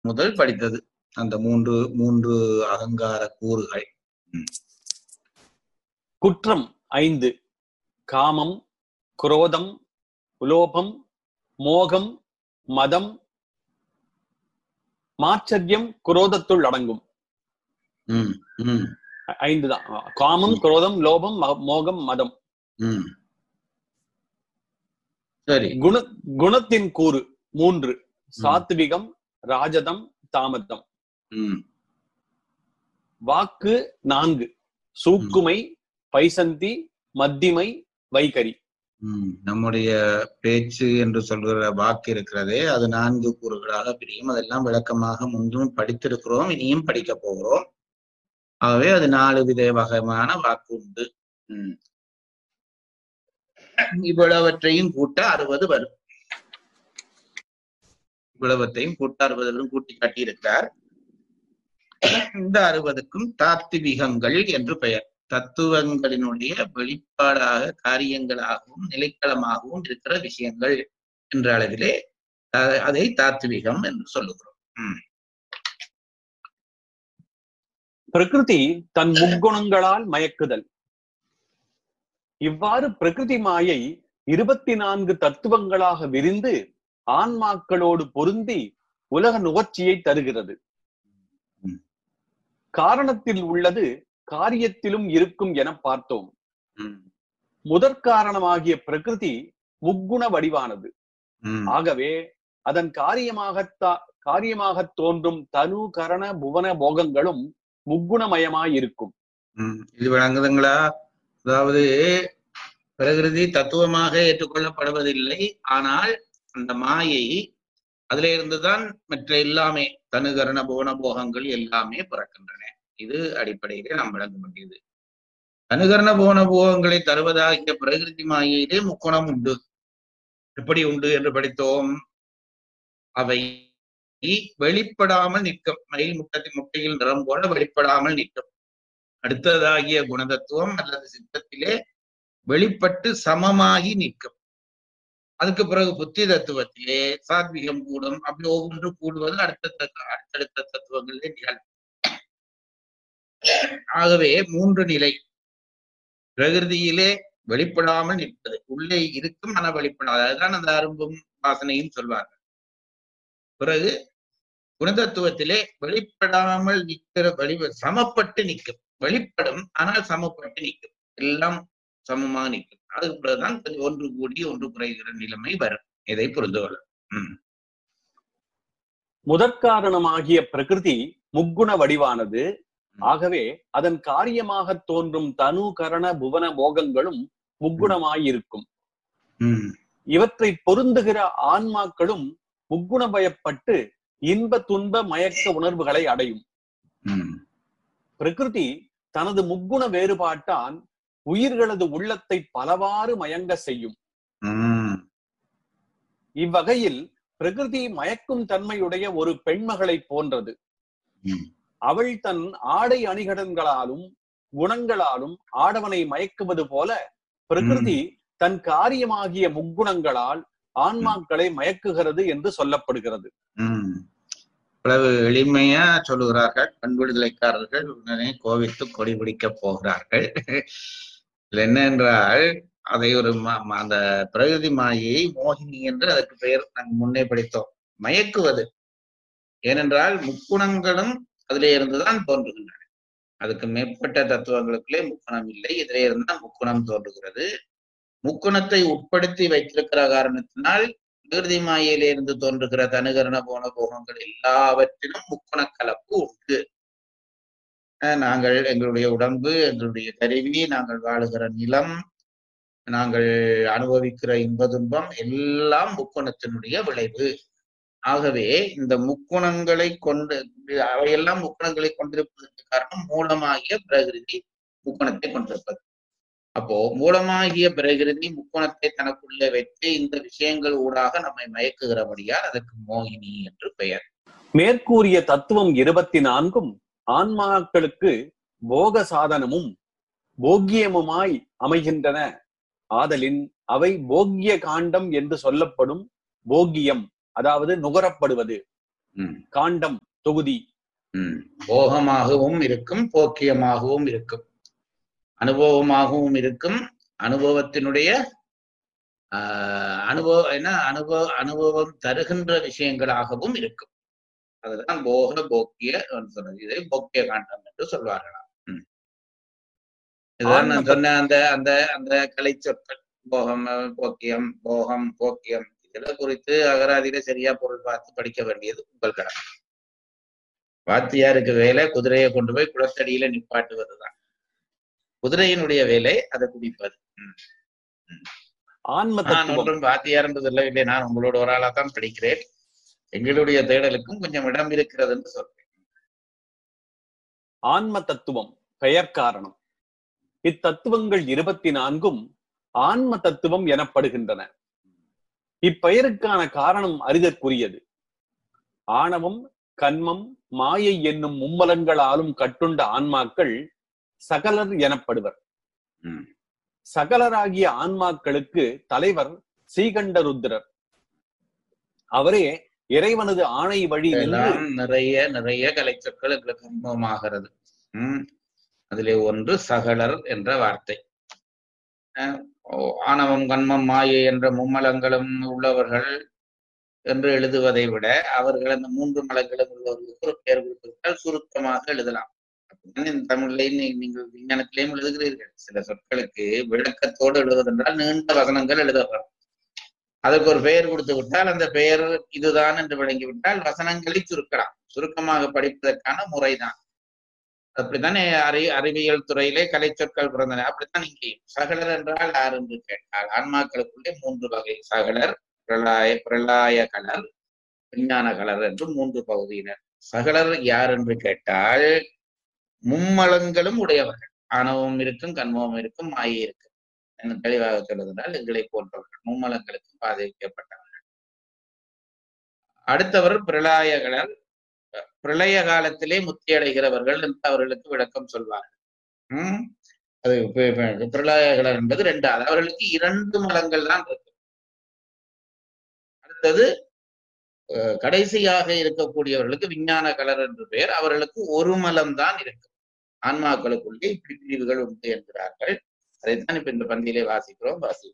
முதல் படித்தது அந்த மூன்று மூன்று அகங்கார கூறுகள் குற்றம் ஐந்து காமம் குரோதம் உலோபம் மோகம் மதம் மாச்சரியம் குரோதத்துள் அடங்கும் ம் ம் ஐ- ஐந்து தான் காமம் குரோதம் லோபம் ம- மோகம் மதம் ம் சரி குண குணத்தின் கூறு மூன்று சாத்விகம் ராஜதம் தாமதம் ம் வாக்கு நான்கு சூக்குமை பைசந்தி மத்திமை வைகரி ம், நம்முடைய பேச்சு என்று சொல்கிற வாக்கு இருக்கிறதே அது நான்கு கூறுகளாக பிரியும் அதெல்லாம் விளக்கமாக முன்றும் படித்திருக்கிறோம் இனியும் படிக்க போகிறோம் ஆகவே அது நாலு வித வகையான வாக்கு உண்டு ம். இவ்வளவற்றையும் கூட்ட அறுபது வரும் இவ்வளவற்றையும் கூட்ட அறுபது வரும் கூட்டி காட்டியிருக்கிறார் இந்த அறுபதுக்கும் தாத்விகங்கள் என்று பெயர் தத்துவங்களினுடைய வெளிப்பாடாக காரியங்களாகவும் நிலைக்களமாகவும் இருக்கிற விஷயங்கள் என்ற அளவிலே அஹ், அதை தாத்விகம் என்று சொல்லுகிறோம் ம், பிரகிருதி தன் முக்குணங்களால் மயக்குதல் இவ்வாறு பிரகிருதி மாயை இருபத்தி நான்கு தத்துவங்களாக விரிந்து ஆன்மாக்களோடு பொருந்தி உலக நுகர்ச்சியை தருகிறது ம். காரணத்தில் உள்ளது காரியத்திலும் இருக்கும் என பார்த்தோம் ம், முதற் காரணமாகிய பிரகிருதி முக்குண வடிவானது ம், ஆகவே அதன் காரியமாகத்தா காரியமாக தோன்றும் தனு கரண புவன போகங்களும் முக்குணமயமாயிருக்கும் ம். இது விளங்குதுங்களா அதாவது பிரகிருதி தத்துவமாக ஏற்றுக்கொள்ளப்படுவதில்லை ஆனால் அந்த மாயை அதுல இருந்துதான் மற்ற எல்லாமே தனுகரண புவன போகங்கள் எல்லாமே பிறக்கின்றன இது அடிப்படையிலே நாம் விளங்க வேண்டியது தனுகரண புவன போகங்களை தருவதாகிய பிரகிருதி மாயையிலே முக்குணம் உண்டு எப்படி உண்டு என்று படித்தோம் அவை வெளிப்படாமல் நிற்கும் மயில் முட்டத்தின் முட்டையில் நிறம் போல வெளிப்படாமல் நிற்கும் அடுத்ததாகிய குணதத்துவம் அல்லது சித்தத்திலே வெளிப்பட்டு சமமாகி நிற்கும் அதுக்கு பிறகு புத்தி தத்துவத்திலே சாத்விகம் கூடும் அப்படி ஒவ்வொன்று கூடுவது அடுத்த தத்து- அடுத்தடுத்த தத்துவங்களிலே நிகழும் ஆகவே மூன்று நிலை பிரகிருதியிலே வெளிப்படாமல் நிற்பது உள்ளே இருக்கும் ஆனா வெளிப்படாது அதுதான் அந்த அரும்பும் வாசனையும் சொல்வார்கள் பிறகு குணதத்துவத்திலே வெளிப்படாமல் நிற்கிற வெளி சமப்பட்டு நிற்கும் வெளிப்படும் ஆனால் சமப்பட்டு நிற்கும் எல்லாம் சமமாக நிற்கும் அதுக்கு பிறகுதான் கொஞ்சம் ஒன்று கூடி ஒன்று குறைகிற நிலைமை வரும் இதை புரிந்து கொள்ள ம் முதற்காரணமாகிய பிரகிருதி முக்குண வடிவானது ஆகவே அதன் காரியமாக தோன்றும் தனு கரண புவன போகங்களும் முக்குணமாயிருக்கும் ம் இவற்றை பொருந்துகிற ஆன்மாக்களும் முக்குணமயப்பட்டு இன்ப துன்ப மயக்க உணர்வுகளை அடையும் ம் பிரகிருதி தனது முக்குண வேறுபாட்டால் உயிர்களது உள்ளத்தை பலவாறு மயங்க செய்யும் ம் இவ்வகையில் பிரகிருதி மயக்கும் தன்மையுடைய ஒரு பெண்மகளை போன்றது ம். அவள் தன் ஆடை அணிகலன்களாலும் குணங்களாலும் ஆடவனை மயக்குவது போல பிரகிருதி தன் காரியமாகிய முக்குணங்களால் ஆன்மாக்களை மயக்குகிறது என்று சொல்லப்படுகிறது ம் இவ்வளவு எளிமையா சொல்லுகிறார்கள் கண் விடுதலைக்காரர்கள் உடனே கோவித்து கொடி பிடிக்க போகிறார்கள் இதுல என்ன என்றால் அதை ஒரு ம- ம- அந்த பிரகதி மாயை மோகினி என்று அதற்கு பெயர் நாங்கள் முன்னே படித்தோம் மயக்குவது ஏனென்றால் முக்குணங்களும் அதிலே இருந்துதான் தோன்றுகின்றன அதுக்கு மேற்பட்ட தத்துவங்களுக்குள்ளே முக்குணம் இல்லை இதிலே இருந்தால் முக்குணம் தோன்றுகிறது முக்குணத்தை உட்படுத்தி வைத்திருக்கிற காரணத்தினால் விருதி மாயையிலிருந்து தோன்றுகிற தனுகரண போன போகங்கள் எல்லாவற்றிலும் முக்குண கலப்பு உண்டு அஹ் நாங்கள் எங்களுடைய உடம்பு எங்களுடைய கருவி நாங்கள் வாழுகிற நிலம் நாங்கள் அனுபவிக்கிற இன்ப துன்பம் எல்லாம் முக்குணத்தினுடைய விளைவு ஆகவே இந்த முக்குணங்களை கொண்டு அவையெல்லாம் முக்குணங்களை கொண்டிருப்பதற்கு காரணம் மூலமாகிய பிரகிருதி முக்குணத்தை கொண்டிருப்பது அப்போ மூலமாகிய பிரகிருதி முக்குணத்தை தனக்குள்ளே வைத்து இந்த விஷயங்கள் ஊடாக நம்மை மயக்குகிறபடியால் அதற்கு மோகினி என்று பெயர் மேற்கூறிய தத்துவம் இருபத்தி நான்கும் ஆன்மாக்களுக்கு போக சாதனமும் போக்கியமுமாய் அமைகின்றன ஆதலின் அவை போக்கிய காண்டம் என்று சொல்லப்படும் போக்கியம் அதாவது நுகரப்படுவது ம், காண்டம் தொகுதி ம். போகமாகவும் இருக்கும் போக்கியமாகவும் இருக்கும் அனுபவமாகவும் இருக்கும் அனுபவத்தினுடைய ஆஹ், அனுபவ என்ன அனுபவ அனுபவம் தருகின்ற விஷயங்களாகவும் இருக்கும் அதுதான் போக போக்கிய என்று சொன்னது இதை போக்கிய காண்டம் என்று சொல்வார்களாம் ம். இதுதான் நான் சொன்ன அந்த அந்த அந்த கலை சொற்கள் போகம் போக்கியம் போகம் போக்கியம் இதெல்லாம் குறித்து அகராதியில சரியா பொருள் பார்த்து படிக்க வேண்டியது உங்கள் கடமை வாத்தியாருக்கு வேலை குதிரையை கொண்டு போய் குளத்தடியில நிப்பாட்டுவதுதான் குதிரையினுடைய வேலை அதை குடிப்பது ம். ஆன்ம நான் தத்துவம் ஒன்றும் வாத்தியார் என்று சொல்லவில்லை நான் உங்களோட ஒரு ஆளா தான் படிக்கிறேன் எங்களுடைய தேடலுக்கும் கொஞ்சம் இடம் இருக்கிறது என்று சொல்றேன் ஆன்ம தத்துவம் பெயர் காரணம் இத்தத்துவங்கள் இருபத்தி நான்கும் ஆன்ம தத்துவம் எனப்படுகின்றன இப்பெயருக்கான காரணம் அறிதற்குரியது ஆணவம் கன்மம் மாயை என்னும் மும்மலங்களாலும் கட்டுண்ட ஆன்மாக்கள் சகலர் எனப்படுவர் ம். சகலராகிய ஆன்மாக்களுக்கு தலைவர் ஸ்ரீகண்டருத்திரர் அவரே இறைவனது ஆணை வழி நின்று எல்லாம் நிறைய நிறைய கலை சொற்கள் எங்களுக்கு அனுபவமாகிறது உம் அதிலே ஒன்று சகலர் என்ற வார்த்தை அஹ் ஓ, ஆணவம் கண்மம் மாயை என்ற மும்மலங்களும் உள்ளவர்கள் என்று எழுதுவதை விட அவர்கள் அந்த மூன்று மலங்களும் உள்ளவர்களுக்கு ஒரு பெயர் கொடுத்திருந்தால் சுருக்கமாக எழுதலாம் அப்படித்தான் இந்த தமிழ்லையும் நீ- நீங்கள் விஞ்ஞானத்திலையும் எழுதுகிறீர்கள் சில சொற்களுக்கு விளக்கத்தோடு எழுதுவதென்றால் நீண்ட வசனங்கள் எழுதப்படும் அதற்கு ஒரு பெயர் கொடுத்து விட்டால் அந்த பெயர் இதுதான் என்று விளங்கிவிட்டால் வசனங்களை சுருக்கலாம் சுருக்கமாக படிப்பதற்கான முறைதான் அப்படித்தானே அறி அறிவியல் துறையிலே கலை சொற்கள் பிறந்தன அப்படித்தான் இங்கேயும் சகலர் என்றால் யார் என்று கேட்டால் ஆன்மாக்களுக்குள்ளே மூன்று வகை சகலர் பிரளாய பிரளாய கலர் விஞ்ஞான கலர் என்று மூன்று பகுதியினர் சகலர் யார் என்று கேட்டால் மும்மலங்களும் உடையவர்கள் ஆணவம் இருக்கும் கண்மம் இருக்கும் மாயை இருக்கும் என்று தெளிவாக சொல்வதென்றால் எங்களை போன்றவர்கள் மும்மலங்களுக்கு பாதிக்கப்பட்டவர்கள் அடுத்தவர் பிரளாயகலர் பிரளய காலத்திலே முத்தி அடைகிறவர்கள் என்று அவர்களுக்கு விளக்கம் சொல்வார்கள் உம் அது இப்ப- இப்ப பிரளயகலர் என்பது ரெண்டாவது அவர்களுக்கு இரண்டு மலங்கள் தான் இருக்கு அடுத்தது அஹ், கடைசியாக இருக்கக்கூடியவர்களுக்கு விஞ்ஞான கலர் என்று பெயர் அவர்களுக்கு ஒரு மலம் தான் இருக்கு ஆன்மாக்களுக்குள்ளே இப்படி பிரிவுகள் உண்டு என்கிறார்கள் அதைத்தான் இப்ப இந்த பந்தியிலே வாசிக்கிறோம் வாசிக்கிறோம்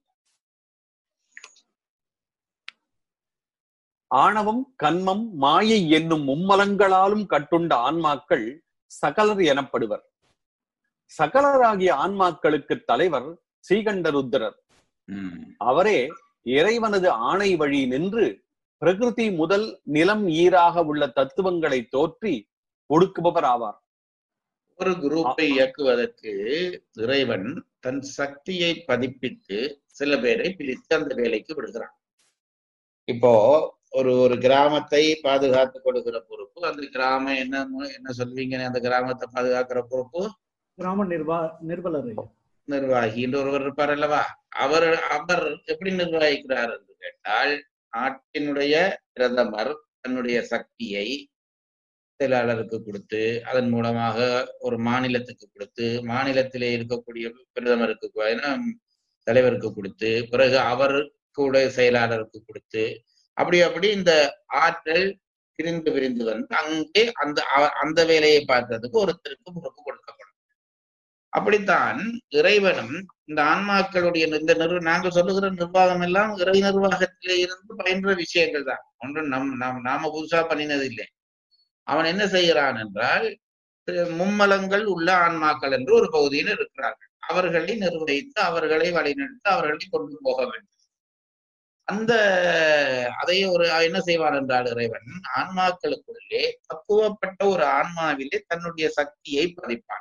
ஆணவம் கன்மம் மாயை என்னும் மும்மலங்களாலும் கட்டுண்ட ஆன்மாக்கள் சகலர் எனப்படுவர் சகலராகிய ஆன்மாக்களுக்கு தலைவர் ஸ்ரீகண்டருத்திரர் உம் அவரே இறைவனது ஆணை வழி நின்று பிரகிருதி முதல் நிலம் ஈராக உள்ள தத்துவங்களை தோற்றி ஒடுக்குபவர் ஆவார் ஒரு குரூப்பை இயக்குவதற்கு இறைவன் தன் சக்தியை பதிப்பித்து சில பேரை பிரித்து அந்த வேலைக்கு விடுகிறான் இப்போ ஒரு ஒரு கிராமத்தை பாதுகாத்து கொடுக்கிற பொறுப்பு அந்த கிராமம் என்ன என்ன சொல்வீங்க அந்த கிராமத்தை பாதுகாக்கிற பொறுப்பு கிராம நிர்வா நிர்வலர் ஐயா. நிர்வாகி என்று ஒருவர் இருப்பார் அல்லவா அவர் அவர் எப்படி நிர்வகிக்கிறார் என்று கேட்டால் நாட்டினுடைய பிரதமர் தன்னுடைய சக்தியை செயலாளருக்கு கொடுத்து அதன் மூலமாக ஒரு மாநிலத்துக்கு கொடுத்து மாநிலத்திலே இருக்கக்கூடிய பிரதமருக்கு கு- ஏன்னா, தலைவருக்கு கொடுத்து பிறகு அவர் கூட செயலாளருக்கு கொடுத்து அப்படி அப்படி இந்த ஆற்றல் பிரிந்து பிரிந்து வந்து அங்கே அந்த அ- அந்த வேலையை பார்த்ததுக்கு ஒருத்தருக்கு பொறுப்பு கொடுக்கப்படும் அப்படித்தான் இறைவனும் இந்த ஆன்மாக்களுடைய இந்த நிர்வ நாங்கள் சொல்லுகிற நிர்வாகம் எல்லாம் இறை நிர்வாகத்திலே இருந்து பயின்ற விஷயங்கள் தான் ஒன்றும் நம் நாம் நாம புதுசா பண்ணினது இல்லை அவன் என்ன செய்கிறான் என்றால் அஹ் மும்மலங்கள் உள்ள ஆன்மாக்கள் என்று ஒரு பகுதியில் இருக்கிறார்கள் அவர்களை நிர்வகித்து அவர்களை வழிநடத்தி அவர்களை கொண்டு போக வேண்டும் அந்த அதை ஒரு என்ன செய்வான் என்றால் இறைவன் ஆன்மாக்களுக்குள்ளே பக்குவப்பட்ட ஒரு ஆன்மாவிலே தன்னுடைய சக்தியை பதிப்பான்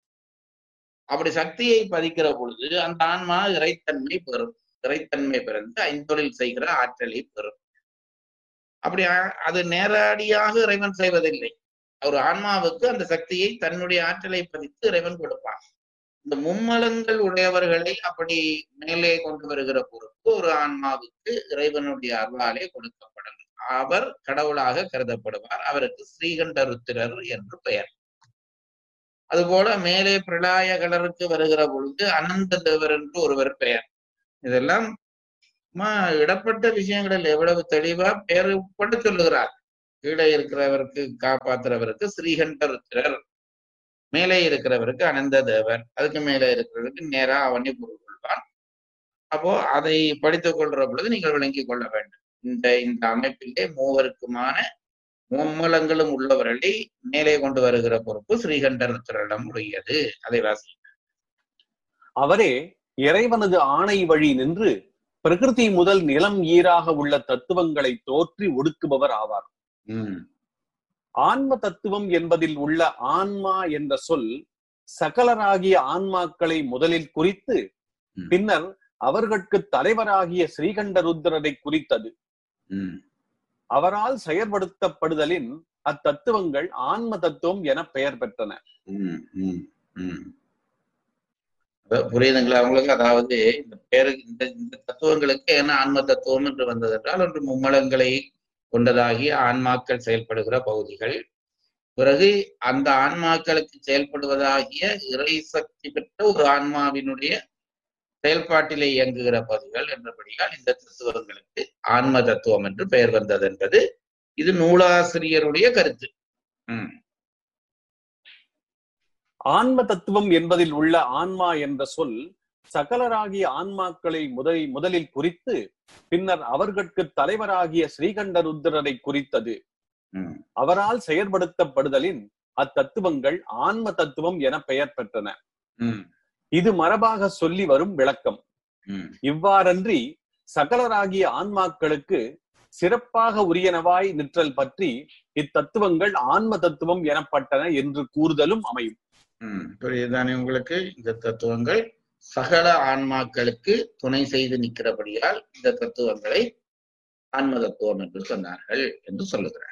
அப்படி சக்தியை பதிக்கிற பொழுது அந்த ஆன்மா இறைத்தன்மை பெறும் இறைத்தன்மை பிறந்து ஐந்தொழில் செய்கிற ஆற்றலை பெறும் அப்படி ஆ- அது நேரடியாக இறைவன் செய்வதில்லை ஒரு ஆன்மாவுக்கு அந்த சக்தியை தன்னுடைய ஆற்றலை பதித்து இறைவன் கொடுப்பான் இந்த மும்மலங்கள் உடையவர்களை அப்படி மேலே கொண்டு வருகிற பொறுப்பு ஒரு ஆன்மாவுக்கு இறைவனுடைய அருளாலே கொடுக்கப்படும் அவர் கடவுளாக கருதப்படுவார் அவருக்கு ஸ்ரீகண்டருத்திரர் என்று பெயர் அதுபோல மேலே பிரளாய கலருக்கு வருகிற பொழுது அனந்த தேவர் என்று ஒருவர் பெயர் இதெல்லாம் சும்மா இடப்பட்ட விஷயங்களில் எவ்வளவு தெளிவா பெயர் உட்பட சொல்லுகிறார் கீழே இருக்கிறவருக்கு காப்பாத்துறவருக்கு ஸ்ரீகண்டருத்திரர் மேலே இருக்கிறவருக்கு அனந்த தேவர் அதுக்கு மேலே இருக்கிறவருக்கு நேரா அவனே பொருள் கொள்வான் அப்போ அதை படித்துக் கொள்ற பொழுது நீங்கள் விளங்கிக் கொள்ள வேண்டும் இந்த இந்த அமைப்பிலே மூவருக்குமான மும்மலங்களும் உள்ளவர்களை மேலே கொண்டு வருகிற பொறுப்பு ஸ்ரீகண்டருத்திரிடம் உடையது அதை வாசி அவரே இறைவனது ஆணை வழி நின்று பிரகிருதி முதல் நிலம் ஈராக உள்ள தத்துவங்களை தோற்றி ஒடுக்குபவர் ஆவார் உம் ஆன்ம தத்துவம் என்பதில் உள்ள ஆன்மா என்ற சொல் சகலராகிய ஆன்மாக்களை முதலில் குறித்து ம். பின்னர் அவர்களுக்கு தலைவராகிய ஸ்ரீகண்டருத்ரரை குறித்தது உம் அவரால் செயற்படுத்தப்படுதலின் அத்தத்துவங்கள் ஆன்ம தத்துவம் என பெயர் பெற்றன உம் உம் உம் அதாவது புரியுதுங்களா அவங்களுக்கு அதாவது இந்த பேரு இந்த இந்த தத்துவங்களுக்கு என்ன ஆன்ம தத்துவம் என்று வந்தது என்றால் ஒன்று மும்மலங்களை கொண்டதாகிய ஆன்மாக்கள் செயல்படுகிற பகுதிகள் பிறகு அந்த ஆன்மாக்களுக்கு செயல்படுவதாகிய இறை சக்தி பெற்ற ஒரு ஆன்மாவினுடைய செயல்பாட்டிலே இயங்குகிற பகுதிகள் என்றபடியால் இந்த தத்துவங்களுக்கு ஆன்ம தத்துவம் என்று பெயர் வந்தது என்பது இது நூலாசிரியருடைய கருத்து உம் ஆன்ம தத்துவம் என்பதில் உள்ள ஆன்மா என்ற சொல் சகலராகிய ஆன்மாக்களை முதலில் முதலில் குறித்து பின்னர் அவர்களுக்கு தலைவராகிய ஸ்ரீகண்டருத்ரரை குறித்தது உம் அவரால் செயற்படுத்தப்படுதலின் அத்தத்துவங்கள் ஆன்ம தத்துவம் என பெயர் பெற்றன உம் இது மரபாக சொல்லி வரும் விளக்கம் உம் இவ்வாறன்றி சகலராகிய ஆன்மாக்களுக்கு சிறப்பாக உரியனவாய் நிற்றல் பற்றி இத்தத்துவங்கள் ஆன்ம தத்துவம் எனப்பட்டன என்று கூறுதலும் அமையும் ம், புரியுதுதானே உங்களுக்கு இந்த தத்துவங்கள் சகல ஆன்மாக்களுக்கு துணை செய்து நிற்கிறபடியால் இந்த தத்துவங்களை ஆன்ம தத்துவம் என்று சொன்னார்கள் என்று சொல்லுகிறார்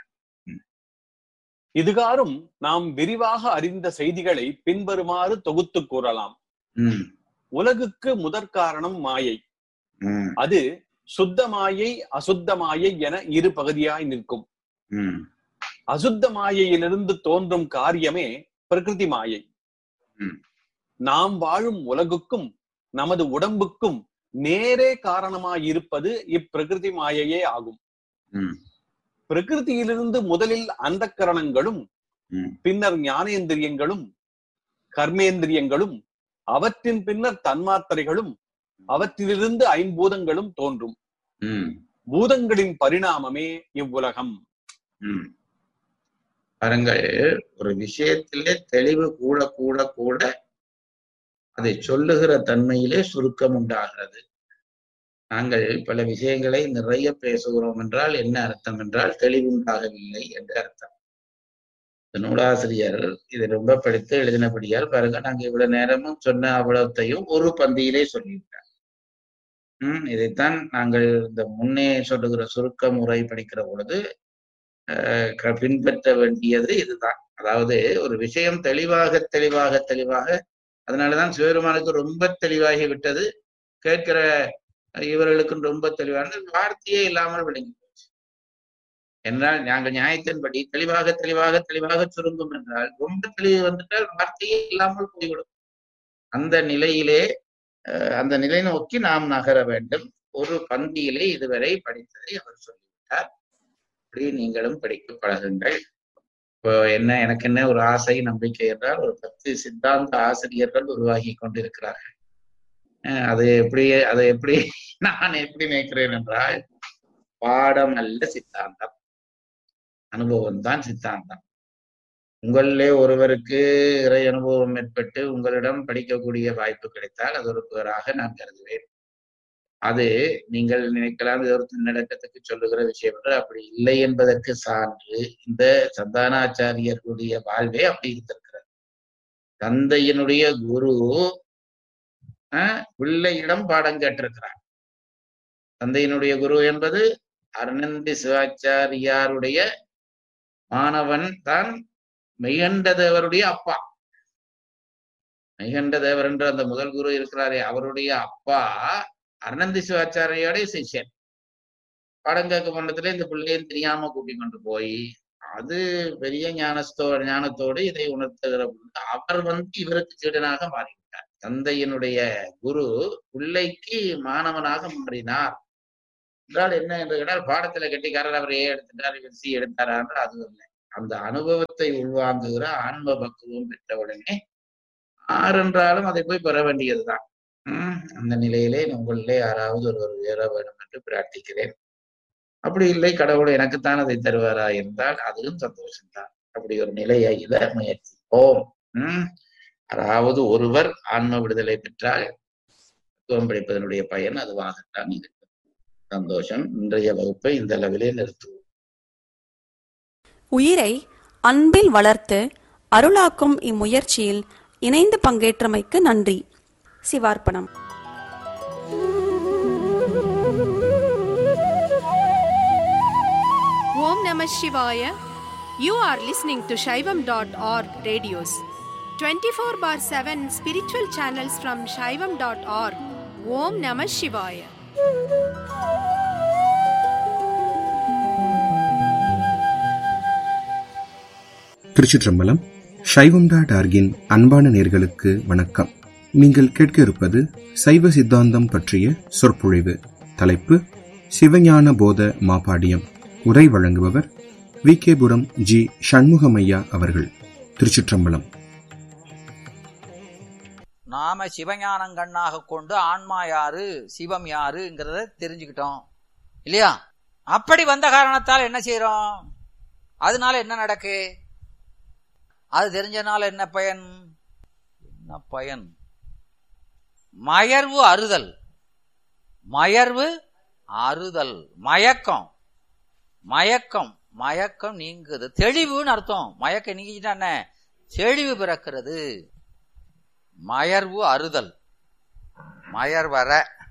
இதுகாரும் நாம் விரிவாக அறிந்த செய்திகளை பின்வருமாறு தொகுத்து கூறலாம் ம், உலகுக்கு முதற் காரணம் மாயை ம், அது சுத்த மாயை அசுத்த மாயை என இரு பகுதியாய் நிற்கும் ம், அசுத்த மாயையிலிருந்து தோன்றும் காரியமே பிரகிருதி மாயை ம். நாம் வாழும் உலகுக்கும் நமது உடம்புக்கும் நேரே காரணமாயிருப்பது இப்பிரகிருதி மாயையே ஆகும் ம், பிரகிருதியிலிருந்து முதலில் அந்த கரணங்களும் ம், பின்னர் ஞானேந்திரியங்களும் கர்மேந்திரியங்களும் அவற்றின் பின்னர் தன்மாத்திரைகளும் அவற்றிலிருந்து ஐம்பூதங்களும் தோன்றும் ம், பூதங்களின் பரிணாமமே இவ்வுலகம் ம். பாருங்கள் ஒரு விஷயத்திலே தெளிவு கூட கூட கூட அதை சொல்லுகிற தன்மையிலே சுருக்கம் உண்டாகிறது நாங்கள் பல விஷயங்களை நிறைய பேசுகிறோம் என்றால் என்ன அர்த்தம் என்றால் தெளிவுண்டாகவில்லை என்று அர்த்தம் இந்த நூலாசிரியர் இதை ரொம்ப படித்து எழுதினபடியால் பாருங்க நாங்க இவ்வளவு நேரமும் சொன்ன அவ்வளத்தையும் ஒரு பந்தியிலே சொல்லிவிட்டார் உம் இதைத்தான் நாங்கள் இந்த முன்னே சொல்லுகிற சுருக்க முறை படிக்கிற பொழுது அஹ், க- பின்பற்ற வேண்டியது இதுதான் அதாவது ஒரு விஷயம் தெளிவாக தெளிவாக தெளிவாக அதனாலதான் சிவபெருமானுக்கு ரொம்ப தெளிவாகி விட்டது கேட்கிற இவர்களுக்கும் ரொம்ப தெளிவானது வார்த்தையே இல்லாமல் விளங்கி போச்சு என்றால் நாங்கள் நியாயத்தின்படி தெளிவாக தெளிவாக தெளிவாக சுருங்கும் என்றால் ரொம்ப தெளிவு வந்துட்டால் வார்த்தையே இல்லாமல் போய்விடும் அந்த நிலையிலே அஹ், அந்த நிலை நோக்கி நாம் நகர வேண்டும் ஒரு பந்தியிலே இதுவரை படித்ததை அவர் சொல்லிவிட்டார் அப்படி நீங்களும் படிக்க பழகுங்கள் இப்போ என்ன எனக்கு என்ன ஒரு ஆசை நம்பிக்கை என்றால் ஒரு பத்து சித்தாந்த ஆசிரியர்கள் உருவாகி கொண்டிருக்கிறார்கள் அஹ் அது எப்படி அதை எப்படி நான் எப்படி நினைக்கிறேன் என்றால் பாடம் அல்ல சித்தாந்தம் அனுபவம் தான் சித்தாந்தம் உங்களிலே ஒருவருக்கு இறை அனுபவம் ஏற்பட்டு உங்களிடம் படிக்கக்கூடிய வாய்ப்பு கிடைத்தால் அது ஒரு பேராக நான் கருதுவேன் அது நீங்கள் நினைக்கலாம் இது ஒரு தன்னடக்கத்துக்கு சொல்லுகிற விஷயம் என்று அப்படி இல்லை என்பதற்கு சான்று இந்த சந்தானாச்சாரியர்களுடைய வாழ்வே அப்படி இருந்திருக்கிறது தந்தையினுடைய குரு ஆஹ், பிள்ளையிடம் பாடம் கேட்டிருக்கிறார் தந்தையினுடைய குரு என்பது அருணந்தி சிவாச்சாரியாருடைய மாணவன் தான் மெய்கண்ட தேவருடைய அப்பா மெய்கண்ட தேவர் என்ற அந்த முதல் குரு இருக்கிறாரே அவருடைய அப்பா அருணந்தி சிவாச்சாரியோட சிஷ்யன் பாடம் கேட்க பண்ணத்துல இந்த பிள்ளையும் தெரியாம கூட்டி கொண்டு போய் அது பெரிய ஞானஸ்தோ ஞானத்தோடு இதை உணர்த்துகிற பொழுது அவர் வந்து இவருக்கு சீடனாக மாறிவிட்டார் தந்தையினுடைய குரு பிள்ளைக்கு மாணவனாக மாறினார் என்றால் என்ன என்று கேட்டால் பாடத்துல கெட்டிக்காரர் அவர் ஏ எடுத்துட்டார் இவர் சி எடுத்தாரான்ற அது இல்லை அந்த அனுபவத்தை உள்வாங்குகிற ஆன்ம பக்குவம் பெற்றவுடனே ஆர் என்றாலும் அதை போய் பெற வேண்டியதுதான் உம் அந்த நிலையிலே உங்களிலே யாராவது ஒருவர் உயர வேண்டும் என்று பிரார்த்திக்கிறேன் அப்படி இல்லை கடவுள் எனக்குத்தான் அதை தருவாரா என்றால் அதுவும் சந்தோஷம்தான் அப்படி ஒரு நிலையை இத முயற்சிப்போம் உம் அதாவது ஒருவர் ஆன்ம விடுதலை பெற்றால் தத்துவம் படிப்பதனுடைய பயன் அதுவாகத்தான் இருக்கும் சந்தோஷம் இன்றைய வகுப்பை இந்த அளவிலே நிறுத்துவோம் உயிரை அன்பில் வளர்த்து அருளாக்கும் இம்முயற்சியில் இணைந்து பங்கேற்றமைக்கு நன்றி சிவார்ப்பணம் Om Namah Shivaya. You are listening to Shaivam.org radios. 24 bar 7 spiritual channels from Shaivam.org. Om Namah Shivaya. திருச்சிற்றம்பலம் சைவம் டாட் ஆர்கின் அன்பான நேர்களுக்கு வணக்கம் நீங்கள் கேட்க இருப்பது சைவ சித்தாந்தம் பற்றிய சொற்பொழிவு தலைப்பு சிவஞான போத மாபாடியம் உரை வழங்குபவர் வி கேபுரம் ஜி சண்முகமையா அவர்கள் திருச்சிற்றம்பலம் நாம சிவஞானம் கண்ணாக கொண்டு ஆன்மா யாரு சிவம் யாருங்கிறத தெரிஞ்சுக்கிட்டோம் இல்லையா அப்படி வந்த காரணத்தால் என்ன செய்யறோம் அதனால என்ன நடக்கு அது தெரிஞ்சனால என்ன பயன் என்ன பயன் மயர்வு அறுதல் மயர்வு அறுதல் மயக்கம் மயக்கம் மயக்கம் நீங்குது தெளிவுன்னு அர்த்தம் மயக்கம் நீங்கிச்சுன்னா என்ன தெளிவு பிறக்கிறது மயர்வு அறுதல் மயர்வர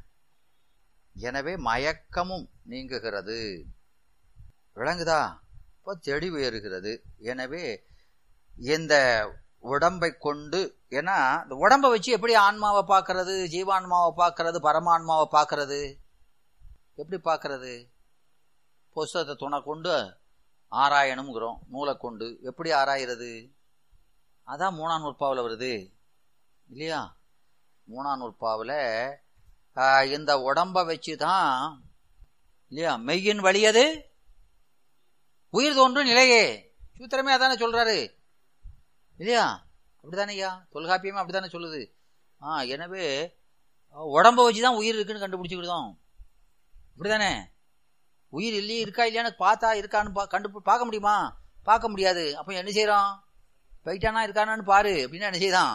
எனவே மயக்கமும் நீங்குகிறது விளங்குதா இப்போ தெளிவு ஏறுகிறது எனவே இந்த உடம்பை கொண்டு ஏன்னா இந்த உடம்பை வச்சு எப்படி ஆன்மாவை பார்க்கறது ஜீவான்மாவை பார்க்கறது பரமான்மாவை பார்க்கறது எப்படி பார்க்கறது புஸ்தகத்தை துணை கொண்டு ஆராயணுங்கிறோம் நூலை கொண்டு எப்படி ஆராயிறது அதான் மூணாம் நூற்பாவில் வருது இல்லையா மூணாம் நூற்பாவில் இந்த உடம்பை வச்சு தான் இல்லையா மெய்யின் வழியது உயிர் தோன்றும் நிலையே சூத்திரமே அதானே சொல்றாரு இல்லையா அப்படிதானே ஐயா தொல்காப்பியமே அப்படித்தானே சொல்லுது ஆ எனவே உடம்ப வச்சு தான் உயிர் இருக்குன்னு கண்டுபிடிச்சிக்கிட்டோம் அப்படிதானே உயிர் இல்லையே இருக்கா இல்லையான்னு பார்த்தா இருக்கான்னு பா கண்டு பார்க்க முடியுமா பார்க்க முடியாது அப்போ என்ன செய்யறோம் போயிட்டானா இருக்கானான்னு பாரு அப்படின்னு என்ன செய்தான்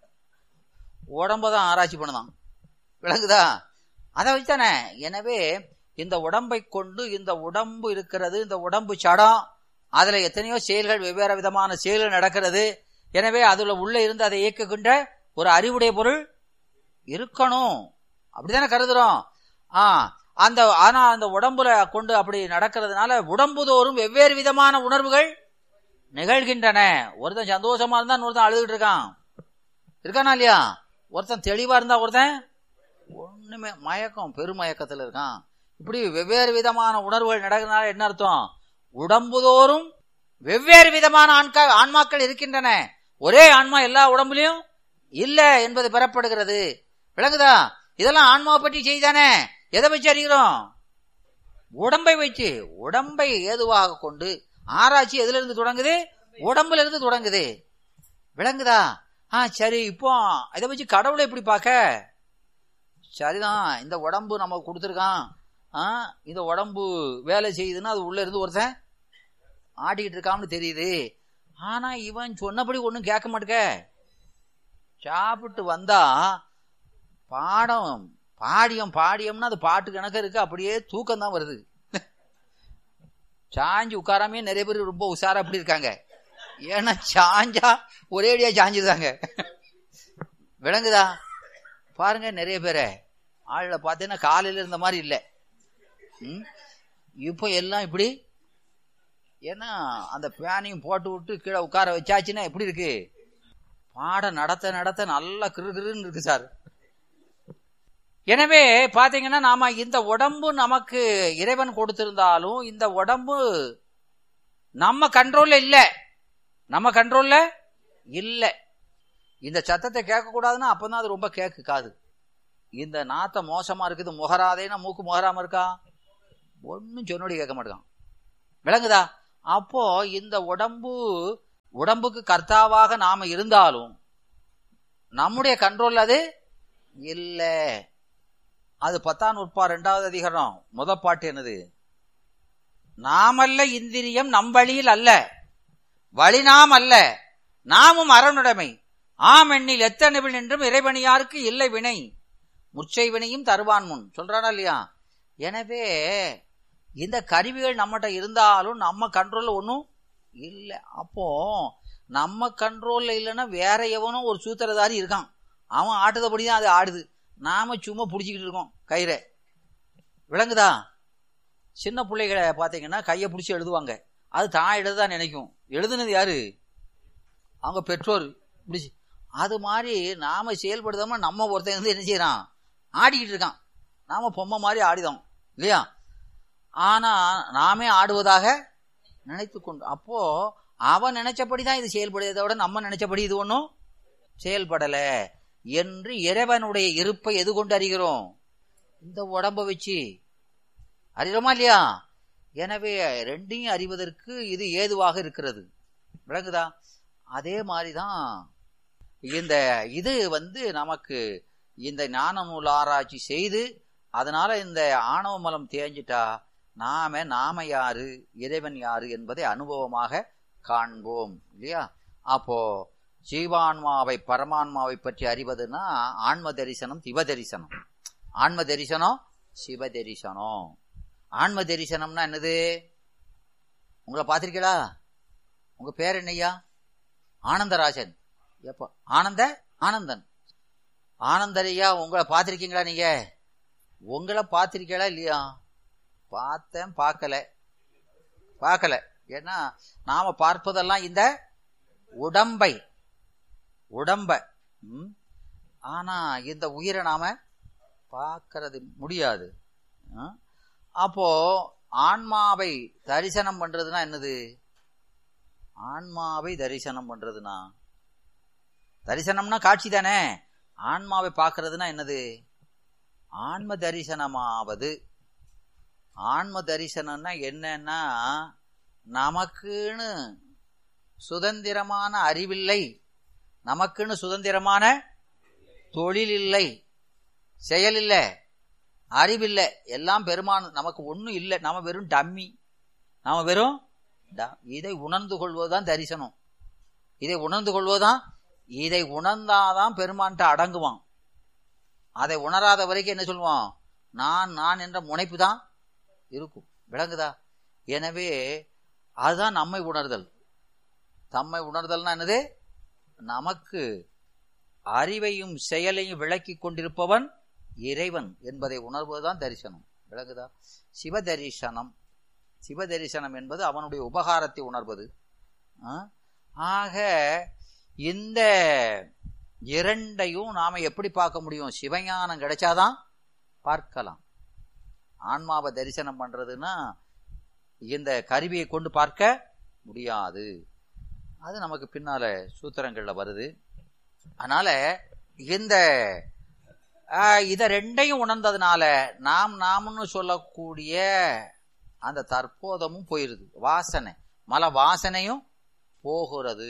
உடம்ப தான் ஆராய்ச்சி பண்ணதான் விளங்குதா அதை வச்சுதானே எனவே இந்த உடம்பை கொண்டு இந்த உடம்பு இருக்கிறது இந்த உடம்பு சடம் அதுல எத்தனையோ செயல்கள் வெவ்வேறு விதமான செயல்கள் நடக்கிறது எனவே அதுல உள்ள இருந்து அதை இயக்குகின்ற ஒரு அறிவுடைய பொருள் இருக்கணும் அப்படித்தானே கருதுறோம் ஆ அந்த ஆனா அந்த உடம்புல கொண்டு அப்படி நடக்கிறதுனால உடம்புதோறும் வெவ்வேறு விதமான உணர்வுகள் நிகழ்கின்றன ஒருத்தன் சந்தோஷமா இருந்தா ஒருத்தன் அழுதுகிட்டு இருக்கான் இருக்கானா இல்லையா ஒருத்தன் தெளிவா இருந்தா ஒருத்தன் ஒண்ணுமே மயக்கம் பெருமயக்கத்துல இருக்கான் இப்படி வெவ்வேறு விதமான உணர்வுகள் நடக்கிறதுனால என்ன அர்த்தம் உடம்புதோறும் வெவ்வேறு விதமான ஆண்கா ஆன்மாக்கள் இருக்கின்றன ஒரே ஆன்மா எல்லா உடம்புலயும் இல்ல என்பது பெறப்படுகிறது விளங்குதா இதெல்லாம் ஆன்மாவை பற்றி செய்தானே எதை வச்சு அறிகிறோம் உடம்பை வச்சு உடம்பை ஏதுவாக கொண்டு ஆராய்ச்சி எதுல இருந்து தொடங்குது உடம்புல இருந்து தொடங்குது விளங்குதா ஆ சரி இப்போ இதை வச்சு கடவுளை எப்படி பார்க்க சரிதான் இந்த உடம்பு நமக்கு கொடுத்துருக்கான் ஆ இந்த உடம்பு வேலை செய்யுதுன்னா அது உள்ள இருந்து ஒருத்தன் ஆடிக்கிட்டு இருக்கான்னு தெரியுது ஆனா இவன் சொன்னபடி ஒன்றும் கேட்க மாட்டேக்க சாப்பிட்டு வந்தா பாடம் பாடியம் பாடியம்னா அது பாட்டு கணக்கு இருக்கு அப்படியே தூக்கம் தான் வருது சாஞ்சு உட்காராமே நிறைய பேர் ரொம்ப உஷாரா அப்படி இருக்காங்க ஏன்னா சாஞ்சா ஒரேடியா சாஞ்சுதாங்க விளங்குதா பாருங்க நிறைய பேரை ஆள்ல பார்த்தீங்கன்னா காலையில இருந்த மாதிரி இல்லை இப்போ எல்லாம் இப்படி ஏன்னா அந்த பேனையும் போட்டு விட்டு கீழே உட்கார வச்சாச்சுன்னா எப்படி இருக்கு பாடம் நடத்த நடத்த நல்லா கிருகிருன்னு இருக்கு சார் எனவே பாத்தீங்கன்னா நாம இந்த உடம்பு நமக்கு இறைவன் கொடுத்திருந்தாலும் இந்த உடம்பு நம்ம கண்ட்ரோல்ல இல்ல நம்ம கண்ட்ரோல்ல இல்ல இந்த சத்தத்தை கேட்க கூடாதுன்னா அப்பதான் அது ரொம்ப கேக்கு காது இந்த நாத்த மோசமா இருக்குது முகராதேன்னா மூக்கு முகராம இருக்கா ஒன்னும் சொன்னோடி கேட்க மாட்டான் விளங்குதா அப்போ இந்த உடம்பு உடம்புக்கு கர்த்தாவாக நாம இருந்தாலும் நம்முடைய கண்ட்ரோல் அது இல்ல அது பத்தாம் நூற்பா ரெண்டாவது அதிகாரம் முத பாட்டு என்னது நாமல்ல இந்திரியம் நம் வழியில் அல்ல வழி நாம் அல்ல நாமும் அரணுடைமை ஆம் எண்ணில் எத்தனை என்றும் இறைவனியாருக்கு இல்லை வினை முச்சை வினையும் தருவான் முன் சொல்றானா இல்லையா எனவே இந்த கருவிகள் நம்மகிட்ட இருந்தாலும் நம்ம கண்ட்ரோல்ல ஒன்றும் இல்லை அப்போ நம்ம கண்ட்ரோல்ல இல்லைன்னா வேற எவனும் ஒரு சூத்திரதாரி இருக்கான் அவன் ஆட்டுதபடி தான் அது ஆடுது நாம சும்மா பிடிச்சிக்கிட்டு இருக்கோம் கயிறை விளங்குதா சின்ன பிள்ளைகளை பார்த்தீங்கன்னா கையை பிடிச்சி எழுதுவாங்க அது தான் எழுதுதான் நினைக்கும் எழுதுனது யாரு அவங்க பெற்றோர் பிடிச்சி அது மாதிரி நாம செயல்படுதாம நம்ம ஒருத்தன் வந்து என்ன செய்யறான் ஆடிக்கிட்டு இருக்கான் நாம பொம்மை மாதிரி ஆடிதோம் இல்லையா ஆனா நாமே ஆடுவதாக நினைத்து கொண்டு அப்போ அவன் நினைச்சபடி தான் இது செயல்படுறதை விட நம்ம நினைச்சபடி இது ஒன்றும் செயல்படல என்று இறைவனுடைய இருப்பை எது கொண்டு அறிகிறோம் இந்த உடம்ப வச்சு அறிகிறோமா இல்லையா எனவே ரெண்டையும் அறிவதற்கு இது ஏதுவாக இருக்கிறது விளங்குதா அதே மாதிரிதான் இந்த இது வந்து நமக்கு இந்த ஞான நூல் ஆராய்ச்சி செய்து அதனால இந்த ஆணவ மலம் தேஞ்சிட்டா நாம நாம யாரு இறைவன் யாரு என்பதை அனுபவமாக காண்போம் இல்லையா அப்போ ஜீவான்மாவை பரமான்மாவை பற்றி அறிவதுன்னா ஆன்ம தரிசனம் சிவ தரிசனம் ஆன்ம தரிசனம் சிவ தரிசனம் ஆன்ம தரிசனம்னா என்னது உங்களை பார்த்திருக்கீங்களா உங்க பேர் என்னய்யா ஆனந்தராஜன் எப்போ ஆனந்த ஆனந்தன் ஆனந்தரையா உங்களை பார்த்திருக்கீங்களா நீங்க உங்களை பார்த்திருக்கீங்களா இல்லையா பார்த்தேன் பார்க்கல பார்க்கல ஏன்னா நாம பார்ப்பதெல்லாம் இந்த உடம்பை உடம்ப ம்? ஆனா இந்த உயிரை நாம பார்க்கறது முடியாது ஆ? அப்போ ஆன்மாவை தரிசனம் பண்றதுன்னா என்னது ஆன்மாவை தரிசனம் பண்றதுனா தரிசனம்னா காட்சி தானே ஆன்மாவை பார்க்கறதுனா என்னது ஆன்ம தரிசனமாவது ஆன்ம தரிசனம்னா என்னன்னா நமக்குன்னு சுதந்திரமான அறிவில்லை நமக்குன்னு சுதந்திரமான தொழில் இல்லை செயல் இல்லை அறிவில்லை எல்லாம் பெருமான் நமக்கு ஒன்றும் இல்லை நாம வெறும் டம்மி நாம வெறும் ட- இதை உணர்ந்து கொள்வதுதான் தரிசனம் இதை உணர்ந்து கொள்வதுதான் இதை உணர்ந்தாதான் பெருமான்ட்ட அடங்குவான் அதை உணராத வரைக்கும் என்ன சொல்லுவான் நான் நான் என்ற முனைப்பு தான் இருக்கும் விளங்குதா எனவே அதுதான் நம்மை உணர்தல் தம்மை உணர்தல்னா என்னது நமக்கு அறிவையும் செயலையும் விளக்கி கொண்டிருப்பவன் இறைவன் என்பதை உணர்வதுதான் தரிசனம் விளங்குதா சிவ தரிசனம் சிவ தரிசனம் என்பது அவனுடைய உபகாரத்தை உணர்வது ஆ? ஆக இந்த இரண்டையும் நாம எப்படி பார்க்க முடியும் சிவஞானம் கிடைச்சாதான் பார்க்கலாம் ஆன்மாவை தரிசனம் பண்றதுன்னா இந்த கருவியை கொண்டு பார்க்க முடியாது அது நமக்கு பின்னால சூத்திரங்கள்ல வருது அதனால இந்த ஆஹ், இத ரெண்டையும் உணர்ந்ததுனால நாம் நாம்னு சொல்லக்கூடிய அந்த தற்போதமும் போயிருது வாசனை மல வாசனையும் போகிறது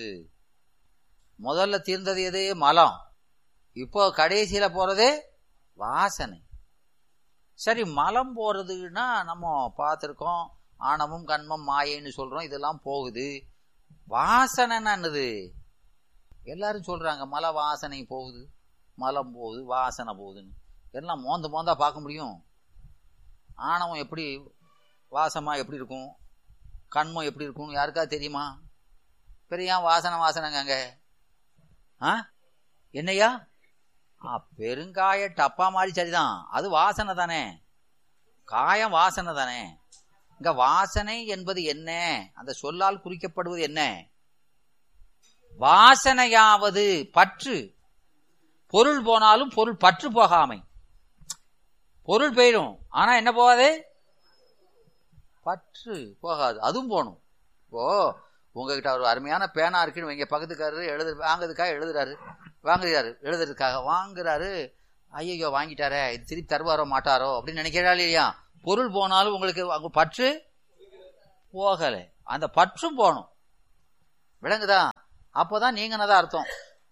முதல்ல தீர்ந்தது எது மலம் இப்போ கடைசியில போறது வாசனை சரி மலம் போறதுன்னா நம்ம பார்த்துருக்கோம் ஆணவம் கண்மம் மாயைன்னு சொல்றோம் இதெல்லாம் போகுது வாசனைன்னா என்னது எல்லாரும் சொல்றாங்க மல வாசனை போகுது மலம் போகுது வாசனை போகுதுன்னு எல்லாம் மோந்த மோந்தா பார்க்க முடியும் ஆணவம் எப்படி வாசமா எப்படி இருக்கும் கண்மம் எப்படி இருக்கும்னு யாருக்கா தெரியுமா பெரிய ஏன் வாசனை வாசனைங்க ஆ என்னையா ஆ பெருங்காய டப்பா மாதிரி சரிதான் அது வாசனை தானே காயம் வாசனை தானே இங்க வாசனை என்பது என்ன அந்த சொல்லால் குறிக்கப்படுவது என்ன வாசனையாவது பற்று பொருள் போனாலும் பொருள் பற்று போகாமை பொருள் போயிடும் ஆனா என்ன போகாது பற்று போகாது அதுவும் போகணும் இப்போ உங்ககிட்ட ஒரு அருமையான பேனா இருக்குன்னு வைங்க பக்கத்துக்காரரு எழுது வாங்குறதுக்காக எழுதுறாரு வாங்குறாரு எழுதுறதுக்காக வாங்குறாரு ஐயோ வாங்கிட்டாரே இது திருப்பி தருவாரோ மாட்டாரோ அப்படின்னு நினைக்கிறா இல்லையா பொருள் போனாலும் உங்களுக்கு அங்க பற்று போகல அந்த பற்றும் போகணும் விளங்குதா அப்போதான் நீங்கினதா அர்த்தம்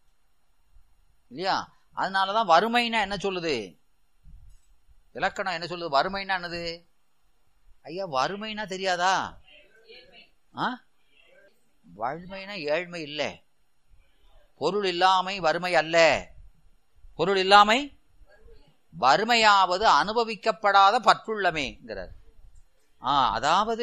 இல்லையா அதனாலதான் வறுமைன்னா என்ன சொல்லுது இலக்கணம் என்ன சொல்லுது வறுமைன்னா என்னது ஐயா வறுமைனா தெரியாதா ஆ வறுமைனா ஏழ்மை இல்ல பொருள் இல்லாமை வறுமை அல்ல பொருள் இல்லாமை வறுமையாவது அனுபவிக்கப்படாத பற்றுள்ளமேங்கிறார் ஆ அதாவது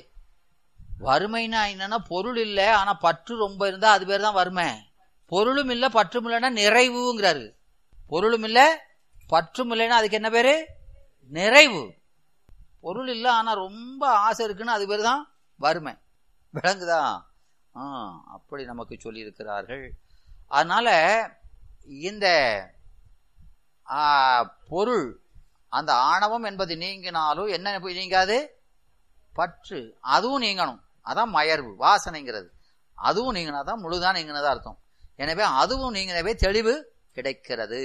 வறுமைனா என்னன்னா பொருள் இல்லை ஆனா பற்று ரொம்ப இருந்தா அது பேர் தான் வறுமை பொருளும் இல்ல பற்றும் இல்லைன்னா நிறைவுங்கிறாரு பொருளும் இல்ல பற்றும் இல்லைன்னா அதுக்கு என்ன பேரு நிறைவு பொருள் இல்ல ஆனா ரொம்ப ஆசை இருக்குன்னு அது பேர் தான் வறுமை விளங்குதா ஆ அப்படி நமக்கு சொல்லி இருக்கிறார்கள் அதனால இந்த ஆ, பொருள் அந்த ஆணவம் என்பது நீங்கினாலும் என்ன போய் நீங்காது பற்று அதுவும் நீங்கணும் அதான் மயர்வு வாசனைங்கிறது அதுவும் நீங்கினாதான் முழுதான் நீங்கினதா அர்த்தம் எனவே அதுவும் நீங்கினவே தெளிவு கிடைக்கிறது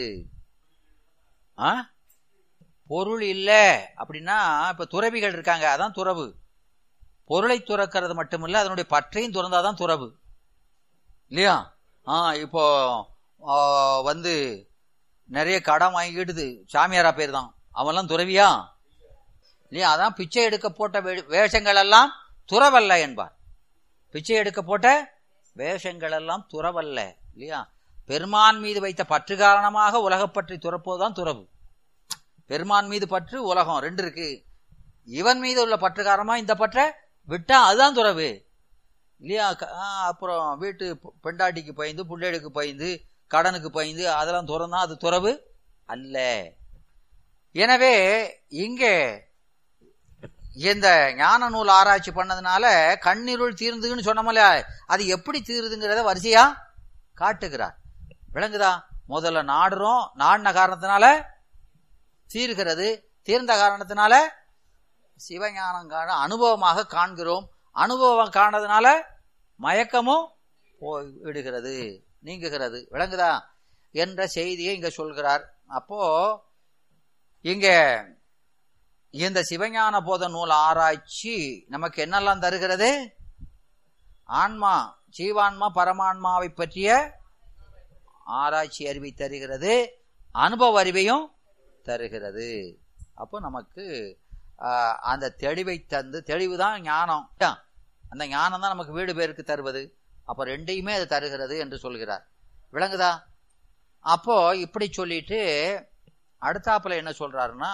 ஆ பொருள் இல்ல அப்படின்னா இப்ப துறவிகள் இருக்காங்க அதான் துறவு பொருளை துறக்கிறது மட்டுமில்ல அதனுடைய பற்றையும் துறந்தாதான் துறவு இல்லையா ஆ இப்போ ஆ, வந்து நிறைய கடன் வாங்கிக்கிடுது சாமியாரா பேர் தான் அவன்லாம் துறவியா இல்லையா அதான் பிச்சை எடுக்க போட்ட வே- வேஷங்கள் எல்லாம் துறவல்ல என்பார் பிச்சை எடுக்க போட்ட வேஷங்கள் எல்லாம் துறவல்ல இல்லையா பெருமான் மீது வைத்த பற்று காரணமாக உலகப்பற்றி துறப்போதுதான் துறவு பெருமான் மீது பற்று உலகம் ரெண்டு இருக்கு இவன் மீது உள்ள பற்று காரணமா இந்த பற்றை விட்டா அதுதான் துறவு இல்லையா க- ஆ, அப்புறம் வீட்டு பெ- பெண்டாட்டிக்கு பயந்து புள்ளைகளுக்கு பயந்து கடனுக்கு பயந்து அதெல்லாம் துறந்தா அது துறவு அல்ல எனவே இங்கே இந்த ஞான நூல் ஆராய்ச்சி பண்ணதுனால கண்ணிருள் தீர்ந்துன்னு சொன்னோம்ல அது எப்படி தீருதுங்கிறத வரிசையா காட்டுகிறார் விளங்குதா முதல்ல நாடுறோம் நாடின காரணத்தினால தீர்கிறது தீர்ந்த காரணத்தினால சிவஞானம் காண அனுபவமாக காண்கிறோம் அனுபவம் காணதுனால மயக்கமும் போய் விடுகிறது நீங்குகிறது விளங்குதா என்ற செய்தியை இங்க சொல்கிறார் அப்போ இங்க இந்த சிவஞான போத நூல் ஆராய்ச்சி நமக்கு என்னெல்லாம் தருகிறது ஆன்மா ஜீவான்மா பரமான்மாவை பற்றிய ஆராய்ச்சி அறிவை தருகிறது அனுபவ அறிவையும் தருகிறது அப்போ நமக்கு ஆஹ், அந்த தெளிவை தந்து தெளிவு தான் ஞானம் அந்த ஞானம் தான் நமக்கு வீடு பேருக்கு தருவது அப்போ ரெண்டையுமே அது தருகிறது என்று சொல்கிறார் விளங்குதா அப்போ இப்படி சொல்லிட்டு அடுத்தாப்புல என்ன சொல்றாருன்னா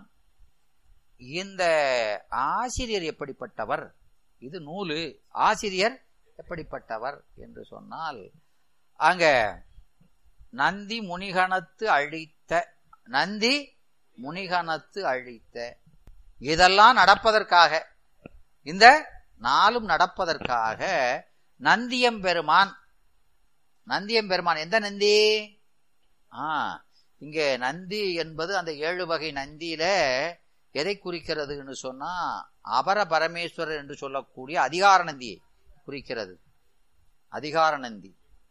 இந்த ஆசிரியர் எப்படிப்பட்டவர் இது நூலு ஆசிரியர் எப்படிப்பட்டவர் என்று சொன்னால் அங்க நந்தி முனிகணத்து அழித்த நந்தி முனிகணத்து அழித்த இதெல்லாம் நடப்பதற்காக இந்த நாளும் நடப்பதற்காக நந்தியம்பெருமான் நந்தியம்பெருமான் எந்த நந்தி ஆ இங்கே நந்தி என்பது அந்த ஏழு வகை நந்தியில எதை குறிக்கிறதுன்னு சொன்னா அபர பரமேஸ்வரர் என்று சொல்லக்கூடிய அதிகார நந்தியை குறிக்கிறது அதிகார நந்தி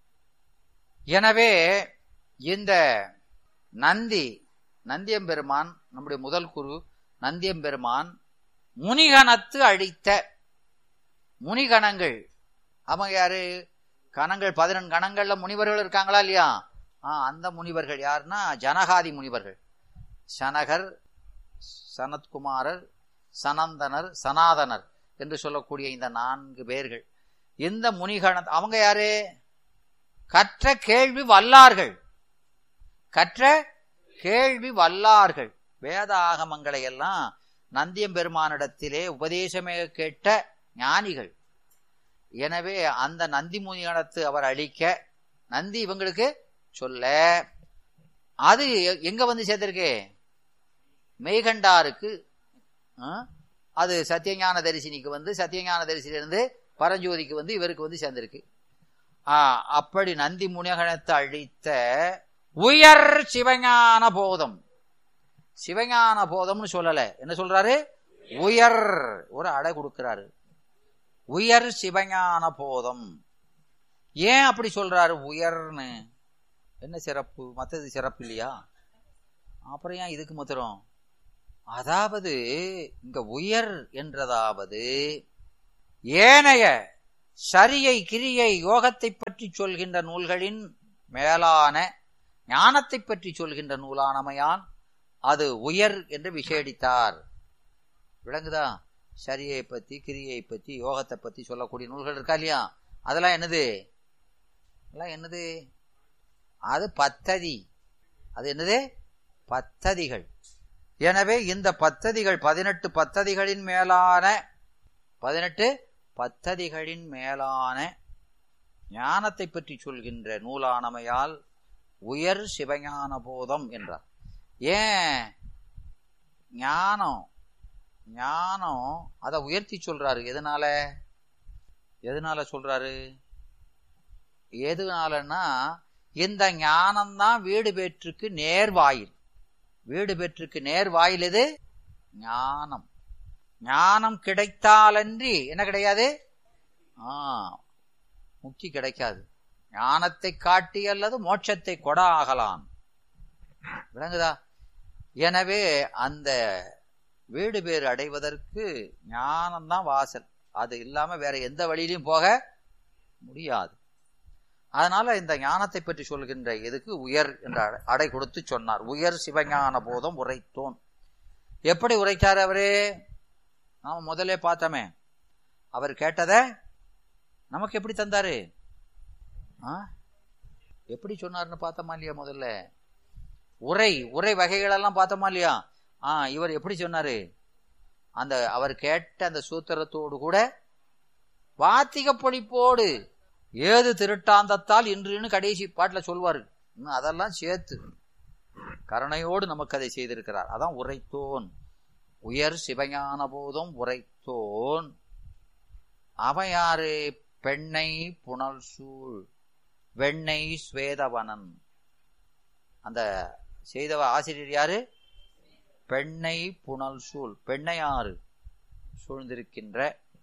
எனவே இந்த நந்தி நந்தியம்பெருமான் நம்முடைய முதல் குரு நந்தியம்பெருமான் முனிகணத்து அழித்த முனிகணங்கள் அவங்க யாரு கணங்கள் பதினெண்டு கணங்கள்ல முனிவர்கள் இருக்காங்களா இல்லையா ஆ அந்த முனிவர்கள் யாருன்னா ஜனகாதி முனிவர்கள் சனகர் சனத்குமாரர் சனந்தனர் சனாதனர் என்று சொல்லக்கூடிய இந்த நான்கு பேர்கள் இந்த முனிகண அவங்க யாரு கற்ற கேள்வி வல்லார்கள் கற்ற கேள்வி வல்லார்கள் வேத ஆகமங்களை எல்லாம் நந்தியம்பெருமானிடத்திலே உபதேசமே கேட்ட ஞானிகள் எனவே அந்த நந்தி முனிகணத்து அவர் அழிக்க நந்தி இவங்களுக்கு சொல்ல அது எ- எங்க வந்து சேர்த்திருக்கு மெய்கண்டாருக்கு ஆ, அது சத்தியஞான தரிசினிக்கு வந்து சத்தியஞான தரிசிலிருந்து பரஞ்சோதிக்கு வந்து இவருக்கு வந்து சேர்ந்திருக்கு ஆ, அப்படி நந்தி முனிகணத்தை அழித்த உயர் சிவஞான போதம் சிவஞான போதம்னு சொல்லல என்ன சொல்றாரு உயர் ஒரு அடை கொடுக்கிறாரு உயர் சிவஞான போதம் ஏன் அப்படி சொல்றாரு உயர்னு என்ன சிறப்பு மத்தது சிறப்பு இல்லையா அப்புறம் ஏன் இதுக்கு மாத்திரம் அதாவது இங்க உயர் என்றதாவது ஏனைய சரியை கிரியை யோகத்தை பற்றி சொல்கின்ற நூல்களின் மேலான ஞானத்தை பற்றி சொல்கின்ற நூலானமையான் அது உயர் என்று விசேடித்தார் விளங்குதா சரியை பத்தி கிரியை பத்தி யோகத்தை பத்தி சொல்லக்கூடிய நூல்கள் இருக்கா இல்லையா அதெல்லாம் என்னது அதெல்லாம் என்னது அது பத்ததி அது என்னது பத்ததிகள் எனவே இந்த பத்ததிகள் பதினெட்டு பத்ததிகளின் மேலான பதினெட்டு பத்ததிகளின் மேலான ஞானத்தை பற்றி சொல்கின்ற நூலானமையால் உயர் சிவஞான போதம் என்றார் ஏன் ஞானம் ஞானம் அதை உயர்த்தி சொல்றாரு எதனால எதனால சொல்றாரு எதனாலன்னா இந்த ஞானம்தான் வீடு பெற்றுக்கு நேர்வாயில் வீடு பெற்றுக்கு நேர்வாயில் எது ஞானம் ஞானம் கிடைத்தாலன்றி என்ன கிடையாது ஆ முக்தி கிடைக்காது ஞானத்தை காட்டி அல்லது மோட்சத்தை கொட ஆகலாம் விளங்குதா எனவே அந்த வீடு பேர் அடைவதற்கு ஞானம்தான் வாசல் அது இல்லாம வேற எந்த வழியிலையும் போக முடியாது அதனால இந்த ஞானத்தை பற்றி சொல்கின்ற இதுக்கு உயர் என்ற அடை- அடை கொடுத்து சொன்னார் உயர் சிவஞான போதம் உரைத்தோன் எப்படி உரைத்தார் அவரு நாம முதல்ல பார்த்தோமே அவர் கேட்டதை நமக்கு எப்படி தந்தாரு ஆ? எப்படி சொன்னார்னு பார்த்தோமா இல்லையா முதல்ல உரை உரை வகைகளெல்லாம் பார்த்தோமா இல்லையா ஆ இவர் எப்படி சொன்னாரு அந்த அவர் கேட்ட அந்த சூத்திரத்தோடு கூட வாத்திக பொழிப்போடு ஏது திருட்டாந்தத்தால் இன்றுன்னு கடைசி பாட்டுல சொல்வாரு இன்னும் அதெல்லாம் சேர்த்து கருணையோடு நமக்கு அதை செய்திருக்கிறார் அதான் உரைத்தோன் உயர் சிவஞான போதும் உரைத்தோன் அவன் யாரு பெண்ணை புனல் சூழ் வெண்ணை ஸ்வேதவனன் அந்த செய்தவ ஆசிரியர் யாரு பெண்ணை புனல் சூழ் பெண்ணையாறு சூழ்ந்திருக்கின்ற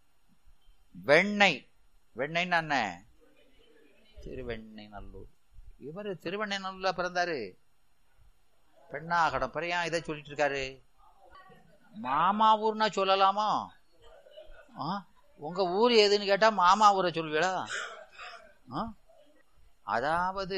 வெண்ணை வெண்ணெய்ன்னு என்ன திருவெண்ணை நல்லூர் இவர் திருவெண்ணை நல்லூர்ல பிறந்தாரு பெண்ணாகடம் பிற ஏன் இதை சொல்லிட்டு இருக்காரு மாமா ஊர்னா சொல்லலாமா ஆ? உங்க ஊர் எதுன்னு கேட்டா மாமா ஊரை சொல்லுவீடா ஆ? அதாவது